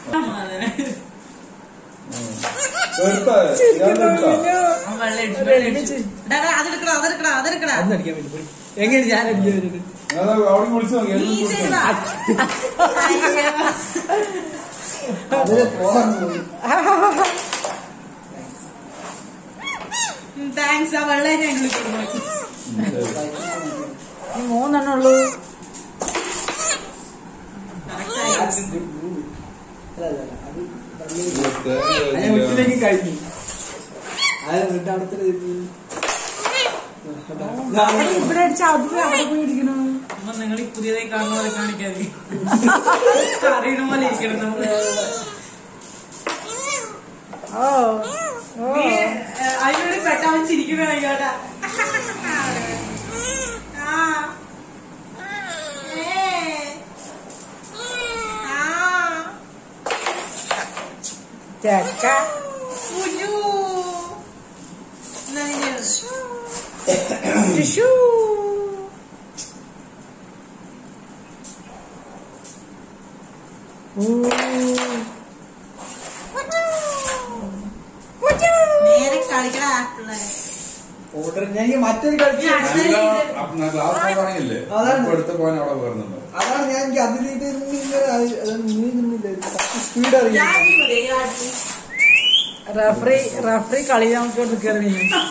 എടുത്താ ഇയാളുടെ എടുത്താ അവൻ വെള്ളം അടിച്ചു, വെള്ളം അടിച്ചു. ഡാ, ഡാ, അതെടുക്കടാ അതെടുക്കടാ അതെടുക്കടാ അന്ന് അടിക്കാൻ വേണ്ടി പോയി എങ്ങനെ ഞാൻ അടിക്കാൻ വരുന്നത് ഞാൻ അവിടെ വിളിച്ചു നോക്കി നീ എല്ലാം വിളിച്ചു ചെയ്തതാ. അതിന് പോകാൻ പോയി താങ്ക്സ് ആ വെള്ളം ഞാൻ വിളിക്കുന്നു ഈ മൂന്നെണ്ണം ഉള്ളൂ That's good movie. അല്ല, അല്ല, അല്ല, അത് നല്ല- ഞാൻ ഒറ്റയ്ക്ക് കഴിഞ്ഞു അത് എന്നിട്ട് അവിടുത്തെ ഒരു- അവൻ ഇവിടെ അടിച്ച അത് അവിടെ പോയി ഇരിക്കണു അമ്മ നിങ്ങൾ ഈ പുതിയതായി കാണുന്ന പോലെ കാണിക്കാതെ അറിയണ പോലെ ഇരിക്കണം നമ്മള് ഓ ഓ നീ, ഏ, അതിനോട് പെട്ടാൻ ചിരിക്കണ ആയിക്കോട്ടെ ആ. ഏ. ആ. ചെക്ക ഉയ്യോ. എന്നാ നീ ചെയ്യ്. ടിഷ്യൂ നേരെ കളിക്കടാ പിള്ളേരെ ഓർഡർ ഞാൻ ഈ മറ്റൊരു കളിച്ച് ഞാൻ- നല്ല ക്ലാസ് പോകാനില്ലേ അതാണ്. അടുത്ത പോകാൻ അവിടെ വരുന്നുണ്ട് അതാണ് ഞാൻ എനിക്ക് അതിലേക്ക് ഇങ്ങനെ അത് അത് നീ നിന്നില്ല സ്പീഡ് ഞാൻ അറിയാം ഈ മതി, ഈ കാട്ടി. റഫറി റഫറി കളി നമുക്ക് നിൽക്കറി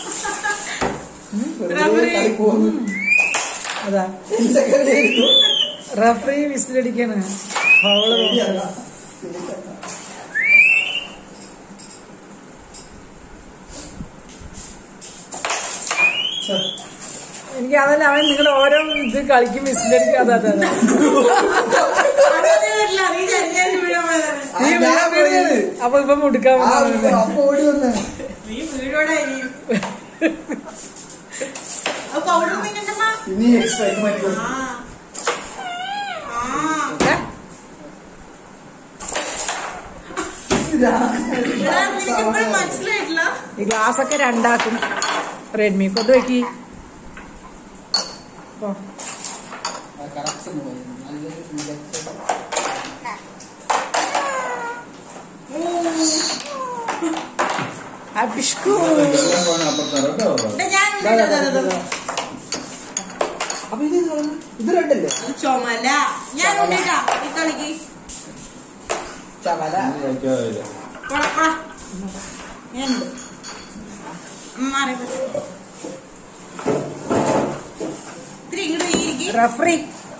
വെറുതെ കളി പോകുന്നു അതാ എന്റെ കളിയായിരുന്നു റഫറി വിസിലടിക്കാണ് ഫൗള് ശരിയല്ല. എനിക്ക് അതല്ല അവൻ നിങ്ങളുടെ ഓരോ ഇത് കളിക്കും വിസിലടിക്കും അതാ അതാ അതാ. അതൊന്നും വരില്ല, നീ ചരിഞ്ഞാലും വീഴാൻ പോയതാണ്. ആ, ഞാൻ വീണത്. അപ്പൊ ഇപ്പൊ മുടുക്കാൻ ആ, പോകുന്നത്. അപ്പൊ ഓടി വന്നേ നീ വീഴോടെ ഇനി. അത് powder മിന്നണ്ടമ്മ. ഇനി സ്ട്രൈക്ക് മാറ്റി ആ. ആ. ഏ? എടാ, നിനക്കിപ്പോഴും മനസ്സിലായിട്ടില്ല ഈ ഗ്ലാസ് ഒക്കെ രണ്ടാക്കും റെഡ്മി കൊണ്ട് വെക്കി ഓ കറക്ഷൻ നല്ലൊരു ഇൻജക്ഷൻ അഭിഷ്കു എല്ലാം പോകാൻ അപ്പുറത്താണ് കേട്ടോ എടാ, ഞാൻ ഉണ്ടിട്ട് അത് അത് അത്. അപ്പൊ ഇത് ഇത് റെഡല്ലേ അത് ചുമല ഞാൻ ഉണ്ടിട്ടാ ഈ കളിക്ക് ചവല ഇനി കളിക്കാതെ പോടാ, പോടാ. ഞാനുണ്ട് മാറി പോ. ഇത്തിരി ഇങ്ങോട്ട് നീ ഇരിക്ക്. റഫറി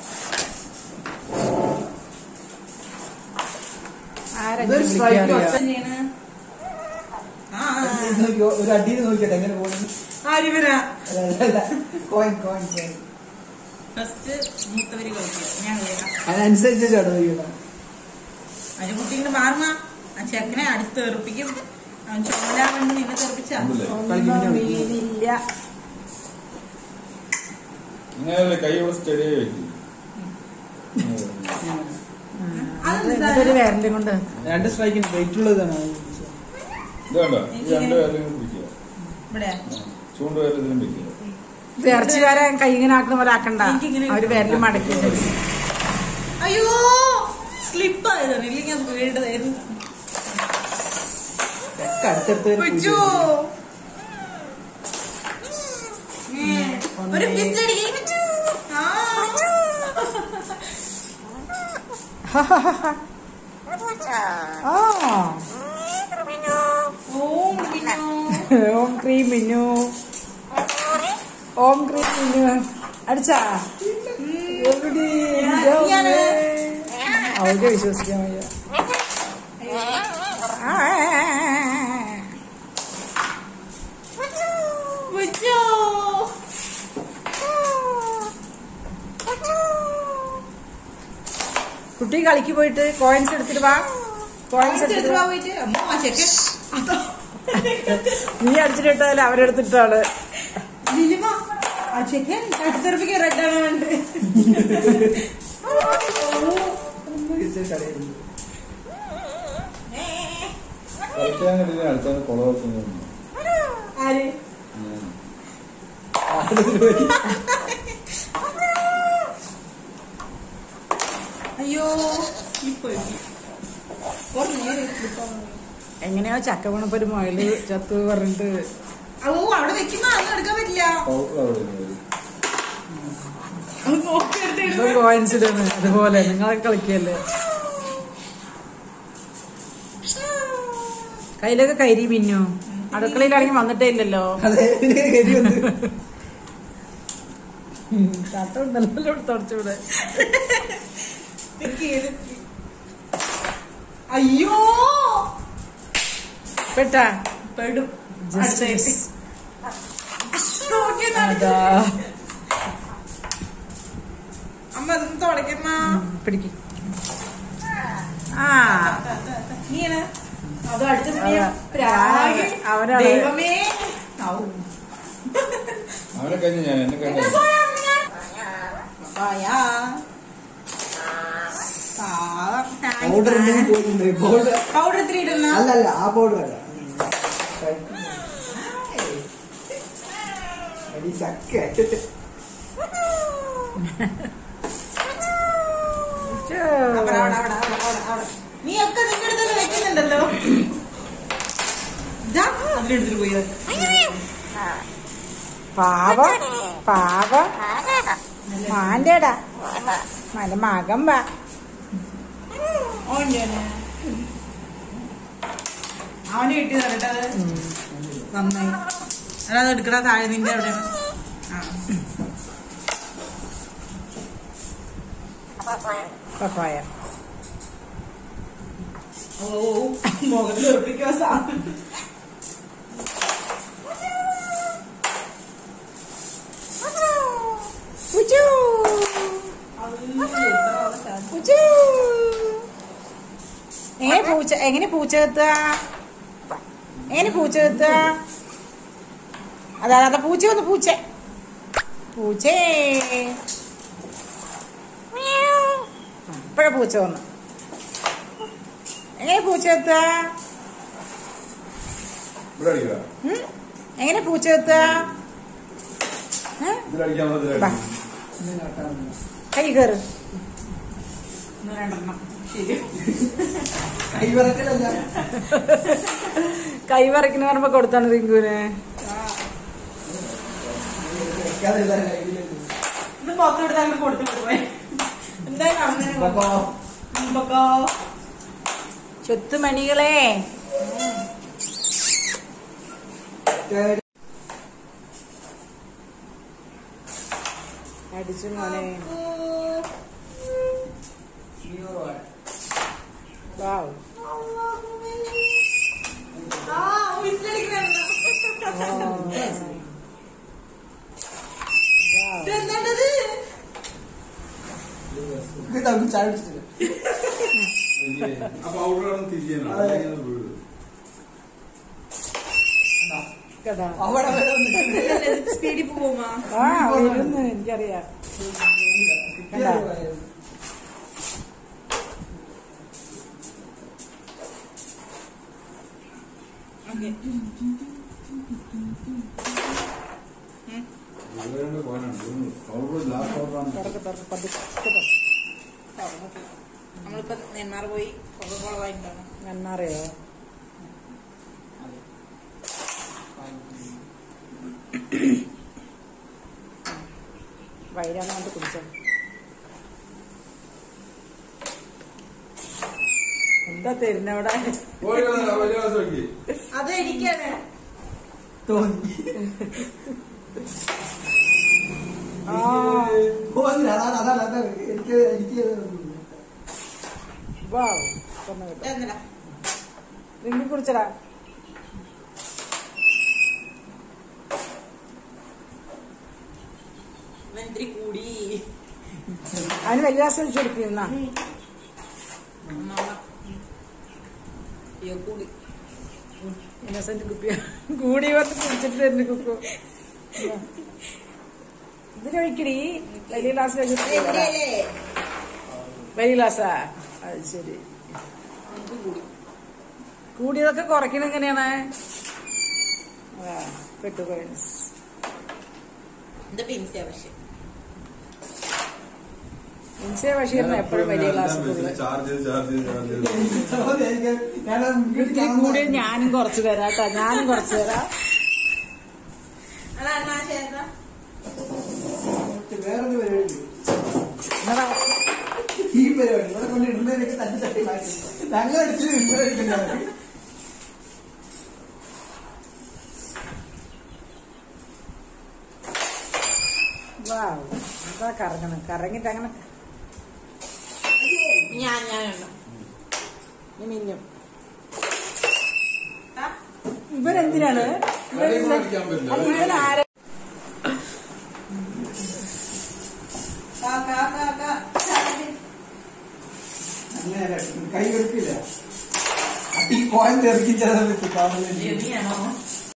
ആരൊക്കെ ഇതൊരു strike വിളിക്കാറിയാ? ആണ്. തന്നെയാണ്. ആ, ആ, ഇത് നോക്കിയോ ഒരു അടിയിൽ നോക്കിയോട്ടെ എങ്ങനെ പോകുന്നു ആ. ആര് വരാ കോയിൻ കോയിൻ കോയിൻ ഫസ്റ്റ് മൂത്തവര് കളിക്കുക ഞാൻ കളിക്കാം അതിനനുസരിച്ച് ചേട്ടാ നോക്കിയോട്ടെ അതിന് കുട്ടി ഇങ്ങനെ മാറുന്ന ആ ചെക്കനെ അടുത്ത് തെറിപ്പിക്കും അവൻ ചോലാൻ വേണ്ടി നിന്നെ തെറിപ്പിച്ചാ ഉണ്ടല്ലേ ഒന്നും വീണില്ല ഇങ്ങനെയല്ലേ കൈ ഇവിടെ സ്റ്റഡി വെക്കും അതെന്താ? എന്നിട്ടൊരു വിരലും കൊണ്ട് രണ്ട് സ്ട്രൈക്കിന് വെയിറ്റ് ഉള്ളതാണ് ഇത് കണ്ടോ ഈ രണ്ട് പേരും പിടിക്കുക ഇവിടെ ചൂണ്ട് പേരും ഇതിലും പിടിക്കുക ഇത് ഇറച്ചിക്കാരൻ കൈ ഇങ്ങനെ ആക്കുന്ന പോലെ ആക്കണ്ട എനിക്കിങ്ങനെ അവര് വിരല് മടക്കി അയ്യോ സ്ലിപ്പ് ആയതാണ് ഇല്ലെങ്കിൽ അത് വീണ്ടതായിരുന്നു അടുത്തടുത്ത് കൊച്ചോ ഉം. ഒരു പിസ്റ്റടി ആ ആ ഓം പിന്നോ ഓം ക്രീം മിന്നു ഓം ക്രീം മിന്നു അടിച്ചാ എവിടെ എൻ്റെ അമ്മേ. അവർക്ക് വിശ്വസിക്കാൻ വയ്യ ആ. കൊച്ചോ കുട്ടി കളിക്ക് പോയിട്ട് കോയിൻസ് എടുത്തിട്ട് വാ കോയിൻസ് എടുത്തിട്ട് വാ പോയിട്ട് അമ്മോ ആ ചെക്കൻ നീ അടിച്ചിട്ടാല് അവരെടുത്തിട്ടാണ് ലിലിമ ആ ചെക്കൻ കടുത്തെറിപ്പിക്കാൻ റെഡാണ് വേണ്ടത് കളിക്കാൻ കിട്ടിയ അടുത്താണ് കുളവെക്കുന്നു ആര് അയ്യോ ഇപ്പൊ കുറച്ച് നേരം ഇരിപ്പം. എങ്ങനെയോ ചക്ക വീണപ്പോ ഒരു മുയല് ചത്തു പറഞ്ഞിട്ട് ഓ അവിടെ വെക്കുമ്പോ അതൊന്നും എടുക്കാൻ പറ്റില്ല പൗഡർ അവിടെ ഇരുന്നത്. അത് നോക്കി എടുത്ത് എന്തോ ഇടുമ്പോ- കോയിൻസിഡന്റ് അതുപോലെ നിങ്ങളൊക്കെ കളിക്കല്ലേ കയ്യിലൊക്കെ കരി പിന്നു അടുക്കളയിലാണെങ്കിൽ വന്നിട്ടേ ഇല്ലല്ലോ അതെ ഗതി വന്ന് ചത്ത ഉണ്ടല്ലോ തുടച്ചൂടെ തെക്കി എടുത്ത്. അയ്യോ പെട്ടാ പെടും ജസ്റ്റിസ് നോക്കി നടക്ക്. അതാ അമ്മ അതൊന്നും തുടയ്ക്കമ്മ പിടിക്ക് ആ നീയാണ് അത് അടുത്ത അതാ. സമയം പ്രാഗി. അവനാണ്. ദൈവമേ ഔ. അവനെ കഴിഞ്ഞ ഞാൻ എന്നെ കഴിഞ്ഞ എന്റെ സ്വയം ഞാൻ- ആയാ. പാവം. Thanks, powder man. ഉണ്ടെങ്കിൽ പോയിട്ടുണ്ട് പൗഡർ പൗഡർ ഇത്തിരി ഇടുന്ന അല്ല അല്ല ആ പൗഡർ അല്ല അടി ചക്ക അവിടെ, അവിടെ, അവിടെ, അവിടെ, അവിടെ, അവിടെ. നീ ഒക്കെ നിന്റെ അടുത്തൊക്കെ വെക്കുന്നുണ്ടല്ലോ ഇതാ, അതിലെടുത്തിട്ട് പോയി പാവ പാവ മാന്റെടാ മല മകം വാ അവന് കിട്ടി തരട്ടത് നന്നായി അല്ലാതെ എടുക്കണ താഴെ നിന്റെ എവിടെയാണ് ആ. പപ്പായ ഓ മുഖത്തിൽ ഉറപ്പിക്കുക സാധനം ഉച്ചൂ ഉച്ചൂ എങ്ങനെ പൂച്ച എങ്ങനെ പൂച്ച കത്തുക എങ്ങനെ പൂച്ച കത്തുക അതാ അതാ പൂച്ച വന്നു പൂച്ച പൂച്ചേ ഇപ്പഴ പൂച്ച വന്നു എങ്ങനെ പൂച്ച കത്തുക ഇവിടെ അടിക്കുക ഉം? എങ്ങനെ പൂച്ച കത്തുക ഏ? ഇതിലടിക്കാൻ ബാ. ഇതിലടിക്കും കൈ കയറ് ഒന്ന് രണ്ടെണ്ണം ശരി കൈ വിറക്കലല്ല കൈ വരയ്ക്കുന്ന പറയുമ്പോ കൊടുത്താണ് റിങ്കുവിന് വെക്കാതെ കയ്യിലുണ്ട് ഇത് പുറത്തു വിടുന്ന അങ്ങ് കൊടുത്തു വിടുവേ എന്തായാലും അങ്ങനെ അപ്പൊ മുമ്പൊക്കെ ചുത്തുമണികളെ അടിച്ചു മോനെ വാവ് ആ വിസിലടിക്കണ ഇതെന്താണ്ടത് ചായ കുടിച്ചിട്ടില്ല ആ പൗഡർ ആണ് തിരിക്കണം അല്ലെങ്കിൽ അത് വീഴും. കേട്ടാ അവിടെ വരെ വന്നിട്ട് സ്പീഡിൽ പോവുമാ ആ വരുന്നു എനിക്കറിയാം കണ്ടാ? ഇവരുടെ പോകാനാണ്. ഇത് പൗഡർ ലാസ്റ്റ് പൗഡറാണ് തുറക്ക് തുറക്ക് പതുക്കെ തുറക്ക്. നമ്മളിപ്പോ നെന്മാർ പോയി കൊക്കക്കോള വാങ്ങിട്ടാണ് നന്നറിയോ വൈരാന്ന് കൊണ്ട് കുടിച്ചോ എന്താ തരുന്നവിടെ പോയി വന്നോ, വലിയ ഗ്ലാസ് വെക്ക്. അത് എനിക്കാണ് തോന്നി ആ തോന്നി അതാണ് അതാണ് അതാണ് എനിക്ക് എനിക്ക് വാവ് കൊന്നു കിട്ടും എന്നടാ റിങ്കി കുടിച്ചടാ മന്ത്രി കൂടി അവന് വലിയ ഗ്ലാസ് ഒഴിച്ചു കൊടുക്കുന്ന മാമ അയ്യോ കൂടി ഇന്നസെന്റ് കുപ്പി കൂടി വന്ന് കുടിച്ചിട്ട് തന്നെ കുക്കു ഇതിലൊഴിക്കടി വലിയ ഗ്ലാസ് എന്തേലേ? വലിയ ഗ്ലാസ്സാ അത് ശരി നമുക്ക് കൂടി കൂടിയതൊക്കെ കുറയ്ക്കണ എങ്ങനെയാണ് അതാ പെട്ടു കോയിൻസ് എന്റെ പെൻസി ആവശ്യം ഇൻസെ ബഷീറിന് എപ്പോഴും വലിയ ക്ലാസ് കൂടുതൽ ചാർജ് ചാർജ് ചാർജ് ഇതിൽ കൂടി ഞാനും കുറച്ച് തരാം കേട്ടോ ഞാനും കുറച്ച് തരാം അല്ല അണ്ണാ ചേട്ടാ വേറൊരു പരിപാടി എന്നതാ ഈ പരിപാടി ഇവിടെ കൊണ്ട് ഇടുന്നതിനൊക്കെ തട്ടി തട്ടി മാറ്റി ഞങ്ങൾ അടിച്ചത് ഇടുന്നതായിരിക്കും വാവ് എന്താ കറങ്ങണം കറങ്ങിട്ട് അങ്ങനെ ഞാൻ ഞാനുണ്ടോ ഇനി മിന്നും ഇവരെന്തിനാണ് ഇവരെന്തിനാ? അടിക്കാൻ പറ്റില്ല. അല്ല, ഇവരാരെ കാ കാ കാ കാ അങ്ങനെ കൈ കൊടുക്കില്ല അട്ടി കോയം തെറിക്കിച്ചത് കാണുന്നില്ല നീയാണോ